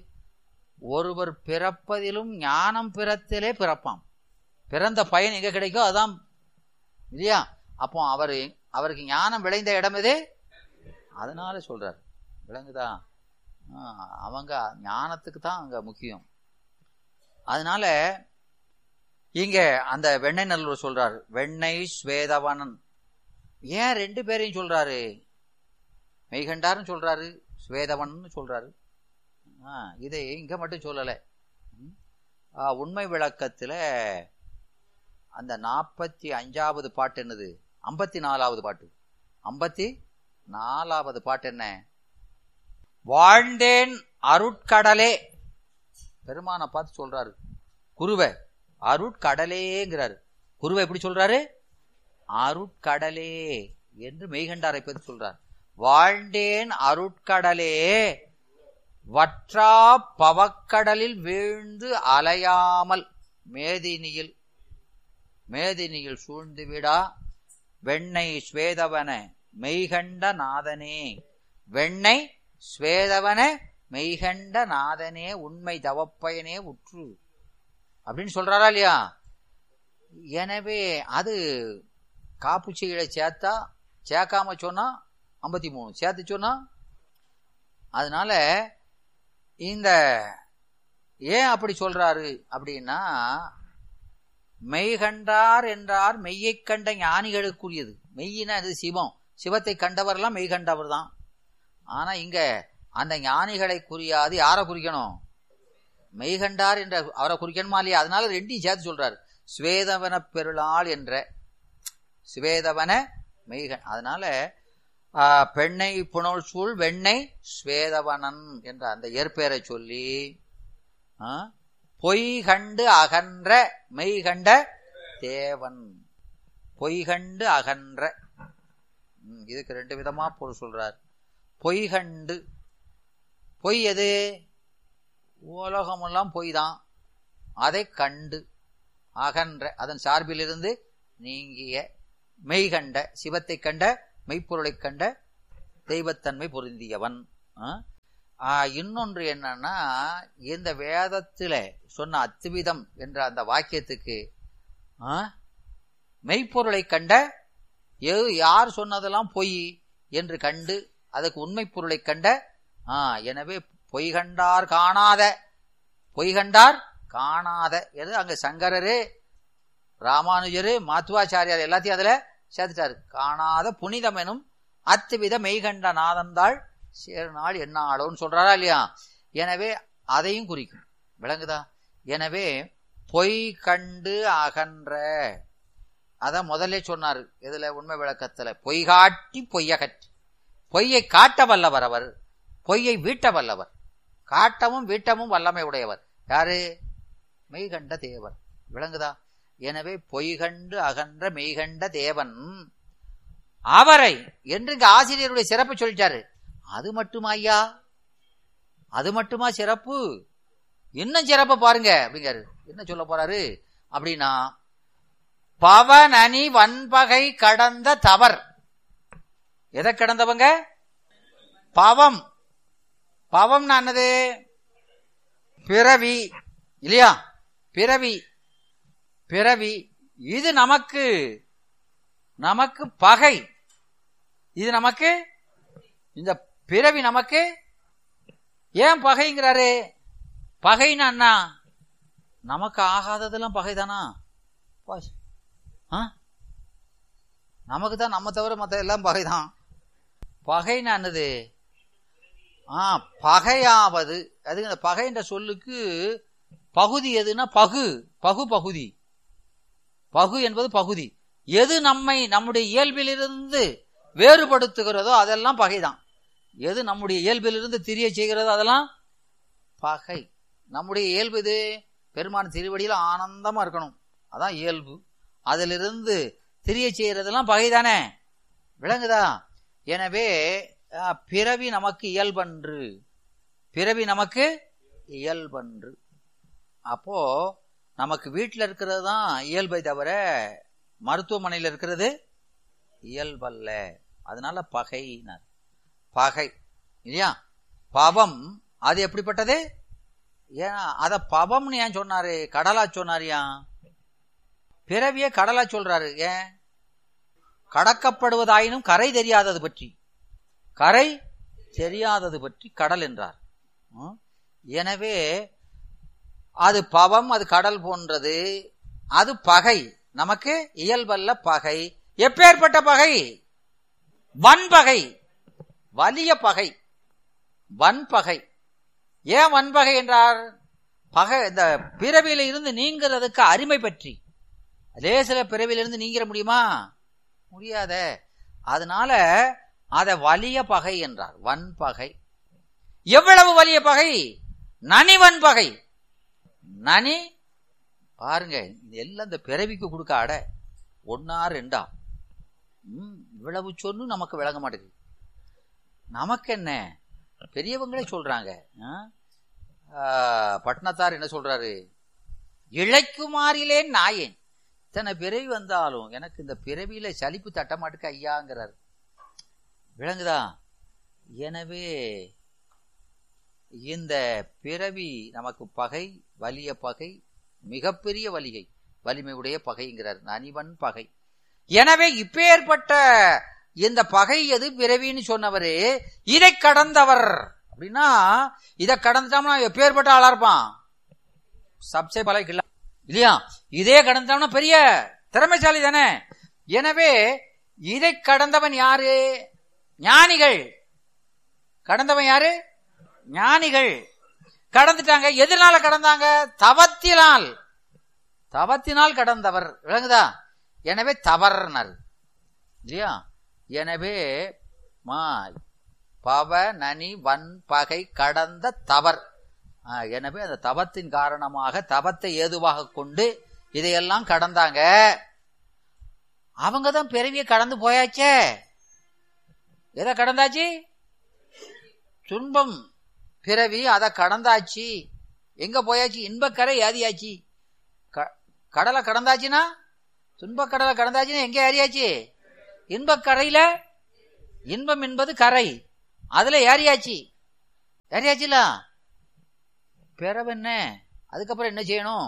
ஒருவர் பிறப்பதிலும் ஞானம் பிறத்திலே பிறப்பாம் பிறந்த பயன் எங்க கிடைக்கோ அதான் இல்லையா அப்போ அவரு அவருக்கு ஞானம் விளைந்த இடம் எது அதனால சொல்றார் விளங்குதா ஆ, அவங்க ஞானத்துக்கு தான் அங்க முக்கியம் அதனால இங்க அந்த வெண்ணெய் நல்லூர் சொல்றாரு வெண்ணெய் ஸ்வேதவனன் ஏன் ரெண்டு பேரையும் சொல்றாரு மெய்கண்டார்னு சொல்றாரு ஸ்வேதவன் சொல்றாரு ஆ, இதை இங்க மட்டும் சொல்லலை ம். ஆ, உண்மை விளக்கத்துல அந்த நாற்பத்தி அஞ்சாவது பாட்டு என்னது ஐம்பத்தி நாலாவது பாட்டு ஐம்பத்தி நாலாவது பாட்டு என்ன வாழ்ந்தேன் அருட்கடலே பெருமானை பார்த்து சொல்றாரு குருவை அருட்கடலேங்கிறாரு குருவை எப்படி சொல்றாரு அருட்கடலே என்று மெய்கண்டாரை பற்றி சொல்றார் வாழ்ந்தேன் அருட்கடலே வற்றா பவக்கடலில் வீழ்ந்து அலையாமல் மேதினியில் மேதினியில் சூழ்ந்து விடா வெண்ணை ஸ்வேதவன மெய்கண்ட நாதனே வெண்ணை ஸ்வேதவன மெய்கண்ட நாதனே உண்மை தவப்பயனே உற்று அப்படின்னு சொல்றாரா இல்லையா எனவே அது காப்புச்சீகளை சேர்த்தா சேர்க்காம சொன்னா ஐம்பத்தி மூணு சேர்த்து சொன்னா அதனால இந்த ஏன் அப்படி சொல்றாரு அப்படின்னா மெய்கண்டார் என்றார் மெய்யை கண்ட ஞானிகளுக்குரியது மெய்யினா அது சிவம் சிவத்தை கண்டவரெல்லாம் மெய் கண்டவர் தான் ஆனா இங்க அந்த ஞானிகளை குறியாது யாரை குறிக்கணும் மெய்கண்டார் என்ற அவரை குறிக்கணுமா இல்லையா அதனால ரெண்டையும் சேர்த்து சொல்றாரு ஸ்வேதவன பெருளாள் என்ற ஸ்வேதவன மெய்கன் அதனால ஆ, பெண்ணை புனல் சூழ் வெண்ணை ஸ்வேதவனன் என்ற அந்த ஏற்பேரை சொல்லி ஆ, பொய் கண்டு அகன்ற மெய் கண்ட தேவன் பொய் கண்டு அகன்ற ம், இதுக்கு ரெண்டு விதமா பொருள் சொல்றார் பொய் கண்டு பொய் எது உலகமெல்லாம் பொய் தான் அதை கண்டு அகன்ற அதன் சார்பிலிருந்து நீங்கிய மெய்கண்ட சிவத்தை கண்ட மெய்ப்பொருளைக் கண்ட தெய்வத்தன்மை பொருந்தியவன் ஆ? ஆ, இன்னொன்று என்னன்னா இந்த வேதத்துல சொன்ன அத்துவிதம் என்ற அந்த வாக்கியத்துக்கு ஆ, மெய்ப்பொருளை கண்ட எது யார் சொன்னதெல்லாம் பொய் என்று கண்டு அதுக்கு உண்மை பொருளை கண்ட ஆ, எனவே பொய் கண்டார் காணாத பொய் கண்டார் காணாத எது அங்க சங்கரரு ராமானுஜரு மாத்துவாச்சாரியார் எல்லாத்தையும் அதுல சேர்த்துட்டாரு காணாத புனிதம் எனும் அத்துவித மெய்கண்ட நாதந்தாள் சேர்நாள் என்ன ஆளோன்னு சொல்றாரா இல்லையா எனவே அதையும் குறிக்கும் விளங்குதா எனவே பொய் கண்டு அகன்ற அத முதல்ல சொன்னாரு இதுல உண்மை விளக்கத்துல பொய் காட்டி பொய்யகற்றி பொய்யை காட்ட வல்லவர் அவர் பொய்யை வீட்ட வல்லவர் காட்டவும் வீட்டவும் வல்லமை உடையவர் யாரு மெய்கண்ட தேவர் விளங்குதா எனவே பொய்கண்டு அகன்ற மெய்கண்ட தேவன் அவரை என்று இங்க ஆசிரியருடைய சிறப்பு சொல்லிட்டாரு அது மட்டுமா ஐயா அது மட்டுமா சிறப்பு இன்னும் சிறப்பை பாருங்க அப்படிங்காரு என்ன சொல்ல போறாரு அப்படின்னா பவனனி வன்பகை கடந்த தவர் எதை கடந்தவங்க பவம் பவம்னா என்னது பிறவி இல்லையா பிறவி பிறவி இது நமக்கு நமக்கு பகை இது நமக்கு இந்த பிறவி நமக்கு ஏன் பகைங்கிறாரு பகைன்னா என்ன நமக்கு ஆகாததெல்லாம் பகைதானா பாஸ். ஆ? நமக்கு தான் நம்ம தவிர மற்ற எல்லாம் பகைதான் பகைன்னா என்னது ஆ பகையாவது அது இந்த பகைன்ற சொல்லுக்கு பகுதி எதுன்னா பகு பகு பகுதி பகு என்பது பகுதி எது நம்மை நம்முடைய இயல்பிலிருந்து வேறுபடுத்துகிறதோ அதெல்லாம் பகைதான் எது நம்முடைய இயல்பிலிருந்து திரிய செய்கிறதோ அதெல்லாம் பகை நம்முடைய இயல்பு இது பெருமான் திருவடியில ஆனந்தமா இருக்கணும் அதான் இயல்பு அதிலிருந்து திரிய செய்யறதெல்லாம் பகைதானே விளங்குதா எனவே அஹ், பிறவி நமக்கு இயல்பன்று பிறவி நமக்கு இயல்பன்று அப்போ நமக்கு வீட்டில் இருக்கிறது தான் இயல்பை தவிர மருத்துவமனையில் இருக்கிறது இயல்பல்ல அதனால பகையினர் பகை இல்லையா பவம் அது எப்படிப்பட்டது ஏன் அத பவம்னு ஏன் சொன்னாரு கடலா சொன்னாரியா பிறவியே கடலா சொல்றாரு ஏன் கடக்கப்படுவதாயினும் கரை தெரியாதது பற்றி கரை தெரியாதது பற்றி கடல் என்றார் ம்? எனவே அது பவம் அது கடல் போன்றது அது பகை நமக்கு இயல்பல்ல பகை எப்பேற்பட்ட பகை வன்பகை வலிய பகை வன்பகை ஏன் வன்பகை என்றார் பகை இந்த பிறவியில இருந்து நீங்கிறதுக்கு அருமை பற்றி அதே சில பிறவியிலிருந்து நீங்கிற முடியுமா முடியாத அதனால அத வலிய பகை என்றார் வன்பகை எவ்வளவு வலிய பகை நனி வன்பகை நனி பாருங்க இது எல்லாம் இந்த பிறவிக்கு கொடுக்க அட ஒன்னா ரெண்டா ம், இவ்வளவு சொன்னு நமக்கு விளங்க மாட்டேங்குது நமக்கு என்ன பெரியவங்களே சொல்றாங்க ஆ? ஆ, பட்னத்தார் என்ன சொல்றாரு இழைக்குமாறிலே நாயேன் இத்தனை பிறவி வந்தாலும் எனக்கு இந்த பிறவியில சலிப்பு தட்ட மாட்டுக்கு ஐயாங்கிறார் விளங்குதா எனவே இந்த பிறவி நமக்கு பகை வலிய பகை மிகப்பெரிய வலிகை வலிமையுடைய பகைங்கிறார் நனிவன் பகை எனவே இப்பேற்பட்ட இந்த பகை எது பிறவின்னு சொன்னவரு இதை கடந்தவர் அப்படின்னா இதை கடந்துட்டோம்னா எப்பேற்பட்ட ஆளா இருப்பான் சப்சே பலை கில்லா இல்லையா இதே கடந்தவனா பெரிய திறமைசாலி தானே எனவே இதை கடந்தவன் யாரு ஞானிகள் கடந்தவன் யாரு ஞானிகள் கடந்துட்டாங்க எதனால கடந்தாங்க தவத்தினால் தவத்தினால் கடந்தவர் விளங்குதா எனவே தவறுனர் இல்லையா எனவே மா பவ நனி வன் பகை கடந்த தவர் ஆ, எனவே அந்த தவத்தின் காரணமாக தவத்தை ஏதுவாக கொண்டு இதையெல்லாம் கடந்தாங்க அவங்க தான் பிறவியை கடந்து போயாச்சே எதை கடந்தாச்சு துன்பம் பிறவி அதை கடந்தாச்சு எங்க போயாச்சு இன்பக்கரை ஏதியாச்சு க- கடலை கடந்தாச்சுன்னா துன்பக் கடலை கடந்தாச்சுன்னா எங்க ஏறியாச்சு இன்பக் கரையில இன்பம் என்பது கரை அதுல ஏறியாச்சு ஏறியாச்சுல பிறவு என்ன அதுக்கப்புறம் என்ன செய்யணும்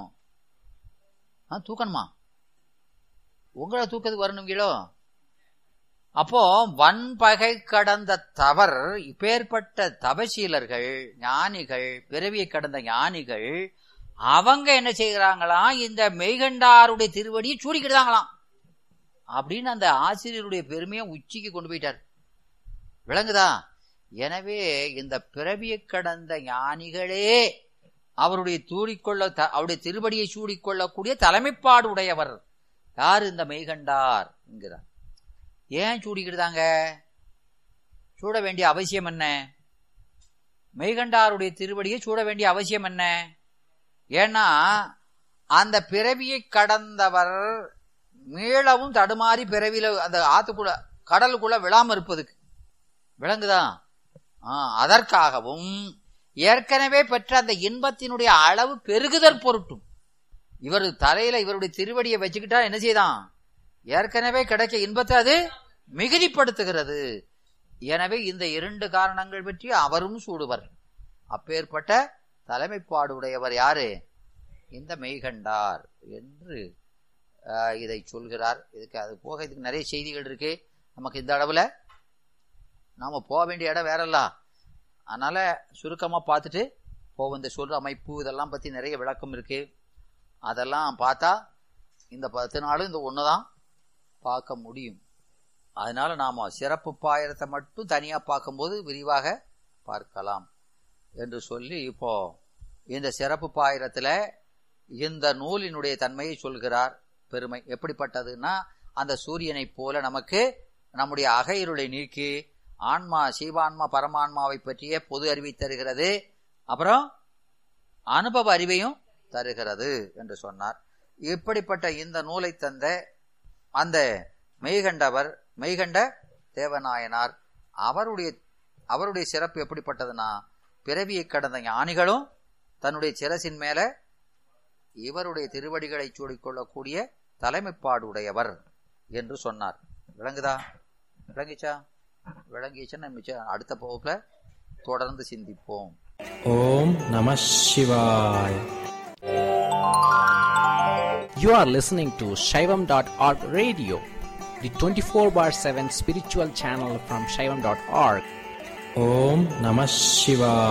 ஆ, தூக்கணுமா உங்களை தூக்கத்துக்கு வரணுங்களோ அப்போ வன்பகை கடந்த தவர் இப்பேற்பட்ட தபசீலர்கள் ஞானிகள் பிறவியை கடந்த ஞானிகள் அவங்க என்ன செய்கிறாங்களாம் இந்த மெய்கண்டாருடைய திருவடியை சூடிக்கிட்டாங்களாம் அப்படின்னு அந்த ஆசிரியருடைய பெருமையை உச்சிக்கு கொண்டு போயிட்டார் விளங்குதா எனவே இந்த பிறவியை கடந்த ஞானிகளே அவருடைய தூடிக்கொள்ள த- அவருடைய திருவடியை சூடிக்கொள்ளக்கூடிய தலைமைப்பாடு உடையவர் யார் இந்த மெய்கண்டார் என்கிறார் ஏன் சூடிக்கிட்டாங்க சூட வேண்டிய அவசியம் என்ன மெய்கண்டாருடைய திருவடியை சூட வேண்டிய அவசியம் என்ன ஏன்னா அந்த பிறவியை கடந்தவர் மீளவும் தடுமாறி பிறவியில அந்த ஆத்துக்குள்ள கடலுக்குள்ள விழாம இருப்பதுக்கு விளங்குதா ஆ, அதற்காகவும் ஏற்கனவே பெற்ற அந்த இன்பத்தினுடைய அளவு பெருகுதற் பொருட்டும் இவர் தலையில இவருடைய திருவடியை வச்சுக்கிட்டா என்ன செய்தான் ஏற்கனவே கிடைக்க இன்பத்தை அது மிகுதிப்படுத்துகிறது எனவே இந்த இரண்டு காரணங்கள் பற்றி அவரும் சூடுவர் அப்பேற்பட்ட தலைமைப்பாடு உடையவர் யாரு இந்த மெய்கண்டார் என்று ஆஹ், இதை சொல்கிறார் இதுக்கு அது போக இதுக்கு நிறைய செய்திகள் இருக்கு நமக்கு இந்த அளவுல நாம போக வேண்டிய இடம் வேறல்ல அதனால சுருக்கமா பார்த்துட்டு போவோம் இந்த சொல் அமைப்பு இதெல்லாம் பத்தி நிறைய விளக்கம் இருக்கு அதெல்லாம் பார்த்தா இந்த பத்து நாளும் இந்த ஒன்று தான் பார்க்க முடியும் அதனால நாம சிறப்பு பாயிரத்தை மட்டும் தனியா பார்க்கும்போது விரிவாக பார்க்கலாம் என்று சொல்லி இப்போ இந்த சிறப்பு பாயிரத்துல இந்த நூலினுடைய தன்மையை சொல்கிறார் பெருமை எப்படிப்பட்டதுன்னா அந்த சூரியனைப் போல நமக்கு நம்முடைய அகையிருளை நீக்கி ஆன்மா சீவான்மா பரமான்மாவை பற்றிய பொது அறிவை தருகிறது அப்புறம் அனுபவ அறிவையும் தருகிறது என்று சொன்னார் இப்படிப்பட்ட இந்த நூலை தந்த அந்த மெய்கண்டவர் மெய்கண்ட தேவநாயனார் அவருடைய அவருடைய சிறப்பு எப்படிப்பட்டதுன்னா பிறவியை கடந்த ஞானிகளும் தன்னுடைய சிரசின் மேல இவருடைய திருவடிகளை சூடிக்கொள்ளக்கூடிய தலைமைப்பாடு உடையவர் என்று சொன்னார் விளங்குதா விளங்கிச்சா விளங்கிச்சுன்னா மிச்சம் அடுத்த போகுல தொடர்ந்து சிந்திப்போம் Om Namah Shivaya. You are listening to Shaivam.org radio, the 24 bar 7 spiritual channel from Shaivam.org. Om Namah Shivaya.